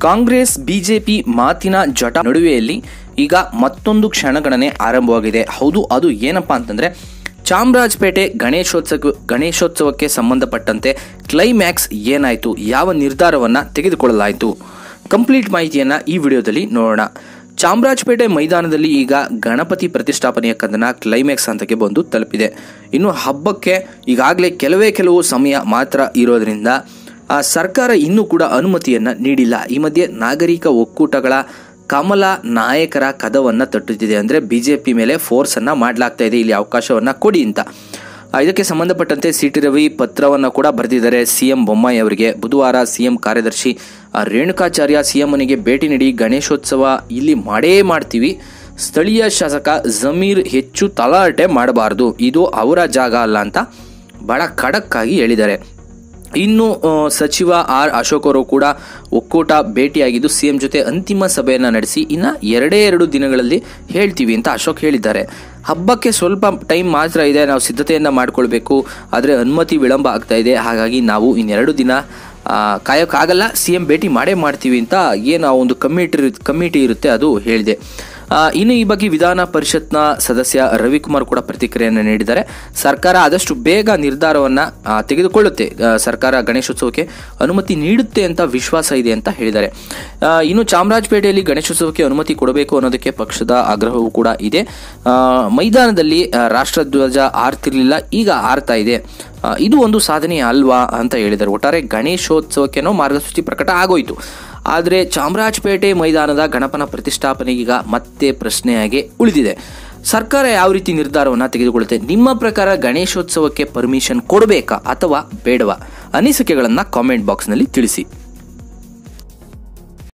Congress BJP ಮಾತಿನ ಜಟ ನಡುವೆಯಲ್ಲಿ ಈಗ ಮತ್ತೊಂದು ಕ್ಷಣಗಣನೆ ಆರಂಭವಾಗಿದೆ ಹೌದು ಅದು ಏನಪ್ಪಾ ಅಂತಂದ್ರೆ ಚಾಮರಾಜಪೇಟೆ ಗಣೇಶೋತ್ಸವ ಗಣೇಶೋತ್ಸವಕ್ಕೆ ಸಂಬಂಧಪಟ್ಟಂತೆ ಕ್ಲೈಮ್ಯಾಕ್ಸ್ ಏನಾಯಿತು ಯಾವ ನಿರ್ಧಾರವನ್ನು ತೆಗೆದುಕೊಳ್ಳಲಾಯಿತು ಕಂಪ್ಲೀಟ್ ಮಾಹಿತಿಯನ್ನು ಈ ವಿಡಿಯೋದಲ್ಲಿ ನೋಡೋಣ ಚಾಮರಾಜಪೇಟೆ ಮೈದಾನದಲ್ಲಿ ಈಗ ಗಣಪತಿ ಪ್ರತಿಷ್ಠಾಪನೆಯ ಕದನ ಕ್ಲೈಮ್ಯಾಕ್ಸ್ ಹಂತಕ್ಕೆ ಬಂದು ತಲುಪಿದೆ ಇನ್ನು ಹಬ್ಬಕ್ಕೆ ಈಗಾಗಲೇ ಕೆಲವೇ ಕೆಲವು ಸಮಯ ಮಾತ್ರ ಇರೋದ್ರಿಂದ ಆ ಸರ್ಕಾರ ಇನ್ನೂ ಕೂಡ ಅನುಮತಿಯನ್ನು ನೀಡಿಲ್ಲ ಈ ಮಧ್ಯೆ ನಾಗರಿಕ ಒಕ್ಕೂಟಗಳ ಕಮಲ ನಾಯಕರ ಕದವನ್ನು ತಟ್ಟುತ್ತಿದೆ ಅಂದರೆ ಬಿ ಜೆ ಪಿ ಮೇಲೆ ಫೋರ್ಸನ್ನು ಮಾಡಲಾಗ್ತಾ ಇದೆ ಇಲ್ಲಿ ಅವಕಾಶವನ್ನು ಕೊಡಿ ಅಂತ ಆ, ಇದಕ್ಕೆ ಸಂಬಂಧಪಟ್ಟಂತೆ ಸಿ ಟಿ ರವಿ ಪತ್ರವನ್ನು ಕೂಡ ಬರೆದಿದ್ದಾರೆ ಸಿ ಎಂ ಬೊಮ್ಮಾಯಿ ಅವರಿಗೆ ಬುಧವಾರ ಸಿ ಎಂ ಕಾರ್ಯದರ್ಶಿ ಆ, ರೇಣುಕಾಚಾರ್ಯ ಸಿ ಎಮ್ಮನಿಗೆ ಭೇಟಿ ನೀಡಿ ಗಣೇಶೋತ್ಸವ ಇಲ್ಲಿ ಮಾಡೇ ಮಾಡ್ತೀವಿ ಸ್ಥಳೀಯ ಶಾಸಕ ಜಮೀರ್ ಹೆಚ್ಚು ತಲಾಟೆ ಮಾಡಬಾರ್ದು ಇದು ಅವರ ಜಾಗ ಅಲ್ಲ ಅಂತ ಬಹಳ ಖಡಕ್ ಆಗಿ ಹೇಳಿದ್ದಾರೆ ಇನ್ನು ಆ, ಸಚಿವ ಆರ್ ಅಶೋಕ್ ಅವರು ಕೂಡ ಒಕ್ಕೂಟ ಭೇಟಿಯಾಗಿದ್ದು ಸಿಎಂ ಜೊತೆ ಅಂತಿಮ ಸಭೆಯನ್ನು ನಡೆಸಿ ಇನ್ನು ಎರಡೇ ಎರಡು ದಿನಗಳಲ್ಲಿ ಹೇಳ್ತೀವಿ ಅಂತ ಅಶೋಕ್ ಹೇಳಿದ್ದಾರೆ ಹಬ್ಬಕ್ಕೆ ಸ್ವಲ್ಪ ಟೈಮ್ ಮಾತ್ರ ಇದೆ ನಾವು ಸಿದ್ಧತೆಯನ್ನು ಮಾಡ್ಕೊಳ್ಬೇಕು ಆದರೆ ಅನುಮತಿ ವಿಳಂಬ ಆಗ್ತಾ ಇದೆ ಹಾಗಾಗಿ ನಾವು ಇನ್ನೆರಡು ದಿನ ಆ, ಕಾಯೋಕ್ಕಾಗಲ್ಲ ಸಿ ಎಂ ಭೇಟಿ ಮಾಡೇ ಮಾಡ್ತೀವಿ ಅಂತ ಏನು ಆ ಒಂದು ಕಮಿಟಿ ಕಮಿಟಿ ಇರುತ್ತೆ ಅದು ಹೇಳಿದೆ ಆ, ಇನ್ನು ಈ ಬಗ್ಗೆ ವಿಧಾನ ಪರಿಷತ್ನ ಸದಸ್ಯ ರವಿಕುಮಾರ್ ಕೂಡ ಪ್ರತಿಕ್ರಿಯೆಯನ್ನು ನೀಡಿದ್ದಾರೆ ಸರ್ಕಾರ ಆದಷ್ಟು ಬೇಗ ನಿರ್ಧಾರವನ್ನ ಆ, ತೆಗೆದುಕೊಳ್ಳುತ್ತೆ ಆ, ಸರ್ಕಾರ ಗಣೇಶೋತ್ಸವಕ್ಕೆ ಅನುಮತಿ ನೀಡುತ್ತೆ ಅಂತ ವಿಶ್ವಾಸ ಇದೆ ಅಂತ ಹೇಳಿದ್ದಾರೆ ಆ, ಇನ್ನು ಚಾಮರಾಜಪೇಟೆಯಲ್ಲಿ ಗಣೇಶೋತ್ಸವಕ್ಕೆ ಅನುಮತಿ ಕೊಡಬೇಕು ಅನ್ನೋದಕ್ಕೆ ಪಕ್ಷದ ಆಗ್ರಹವೂ ಕೂಡ ಇದೆ ಆ, ಮೈದಾನದಲ್ಲಿ ಆ, ರಾಷ್ಟ್ರಧ್ವಜ ಆರ್ತಿರ್ಲಿಲ್ಲ ಈಗ ಆರ್ತಾ ಇದೆ ಆ, ಇದು ಒಂದು ಸಾಧನೆ ಅಲ್ವಾ ಅಂತ ಹೇಳಿದ್ದಾರೆ ಒಟ್ಟಾರೆ ಗಣೇಶೋತ್ಸವಕ್ಕೇನೋ ಮಾರ್ಗಸೂಚಿ ಪ್ರಕಟ ಆಗೋಯ್ತು ಆದರೆ ಚಾಮರಾಜಪೇಟೆ ಮೈದಾನದ ಗಣಪನ ಪ್ರತಿಷ್ಠಾಪನೆಗೀಗ ಮತ್ತೆ ಪ್ರಶ್ನೆಯಾಗಿ ಉಳಿದಿದೆ ಸರ್ಕಾರ ಯಾವ ರೀತಿ ನಿರ್ಧಾರವನ್ನು ತೆಗೆದುಕೊಳ್ಳುತ್ತೆ ನಿಮ್ಮ ಪ್ರಕಾರ ಗಣೇಶೋತ್ಸವಕ್ಕೆ ಪರ್ಮಿಷನ್ ಕೊಡಬೇಕಾ ಅಥವಾ ಬೇಡವಾ ಅನಿಸಿಕೆಗಳನ್ನು ಕಾಮೆಂಟ್ ಬಾಕ್ಸ್ನಲ್ಲಿ ತಿಳಿಸಿ